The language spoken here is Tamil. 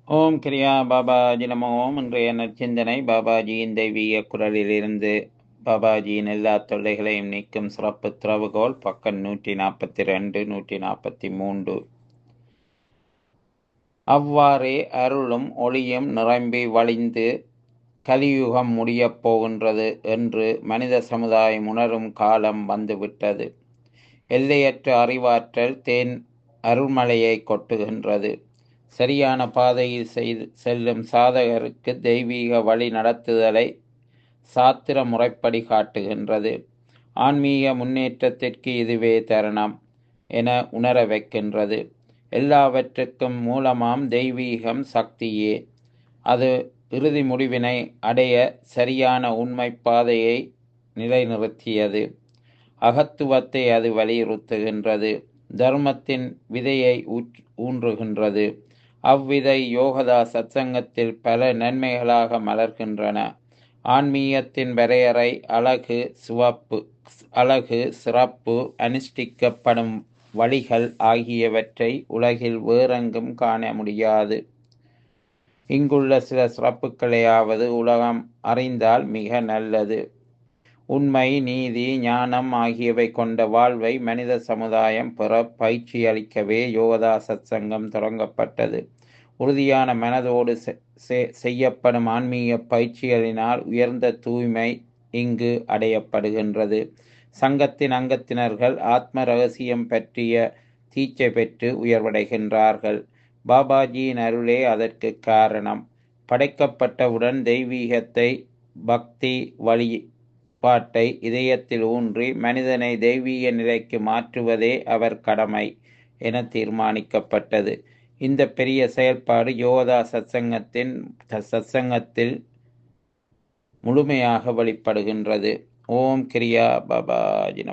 ஓம் கிரியா பாபாஜி நமோ ஓம் இன்றைய நற்சிந்தனை பாபாஜியின் தெய்வீக குரலிலிருந்து பாபாஜியின் எல்லா தொல்லைகளையும் நீக்கும் சிறப்பு திறவுகோல் பக்கம் நூற்றி நாற்பத்தி ரெண்டு நூற்றி நாற்பத்தி மூன்று அவ்வாறே அருளும் ஒளியும் நிரம்பி வழிந்து கலியுகம் முடியப் போகின்றது என்று மனித சமுதாயம் உணரும் காலம் வந்துவிட்டது எல்லையற்ற அறிவாற்றல் தேன் அருள்மலையை கொட்டுகின்றது சரியான பாதையில் செய்து செல்லும் சாதகருக்கு தெய்வீக வழி நடத்துதலை சாத்திர முறைப்படி காட்டுகின்றது ஆன்மீக முன்னேற்றத்திற்கு இதுவே தருணம் என உணர வைக்கின்றது எல்லாவற்றுக்கும் மூலமாம் தெய்வீகம் சக்தியே அது இறுதி முடிவினை அடைய சரியான உண்மை பாதையை நிலைநிறுத்தியது அகத்துவத்தை அது வலியுறுத்துகின்றது தர்மத்தின் விதையை ஊன்றுகின்றது அவ்விதை யோகதா சத்சங்கத்தில் பல நன்மைகளாக மலர்கின்றன ஆன்மீகத்தின் வரையறை அழகு சிவப்பு அழகு சிறப்பு அனுஷ்டிக்கப்படும் வழிகள் ஆகியவற்றை உலகில் வேறெங்கும் காண முடியாது இங்குள்ள சில சிறப்புகளையாவது உலகம் அறிந்தால் மிக நல்லது உண்மை நீதி ஞானம் ஆகியவை கொண்ட வாழ்வை மனித சமுதாயம் பெற பயிற்சி அளிக்கவே யோகதா சத்சங்கம் தொடங்கப்பட்டது உறுதியான மனதோடு செய்யப்படும் ஆன்மீக பயிற்சிகளினால் உயர்ந்த தூய்மை இங்கு அடையப்படுகின்றது சங்கத்தின் அங்கத்தினர்கள் ஆத்ம ரகசியம் பற்றிய தீட்சை பெற்று உயர்வடைகின்றார்கள் பாபாஜியின் அருளே அதற்கு காரணம் படைக்கப்பட்டவுடன் தெய்வீகத்தை பக்தி வழி பாட்டை இதயத்தில் ஊன்றி மனிதனை தெய்வீக நிலைக்கு மாற்றுவதே அவர் கடமை என தீர்மானிக்கப்பட்டது இந்த பெரிய செயல்பாடு யோகதா சத்சங்கத்தின் சத்சங்கத்தில் முழுமையாக வெளிப்படுகின்றது ஓம் கிரியா பாபாஜி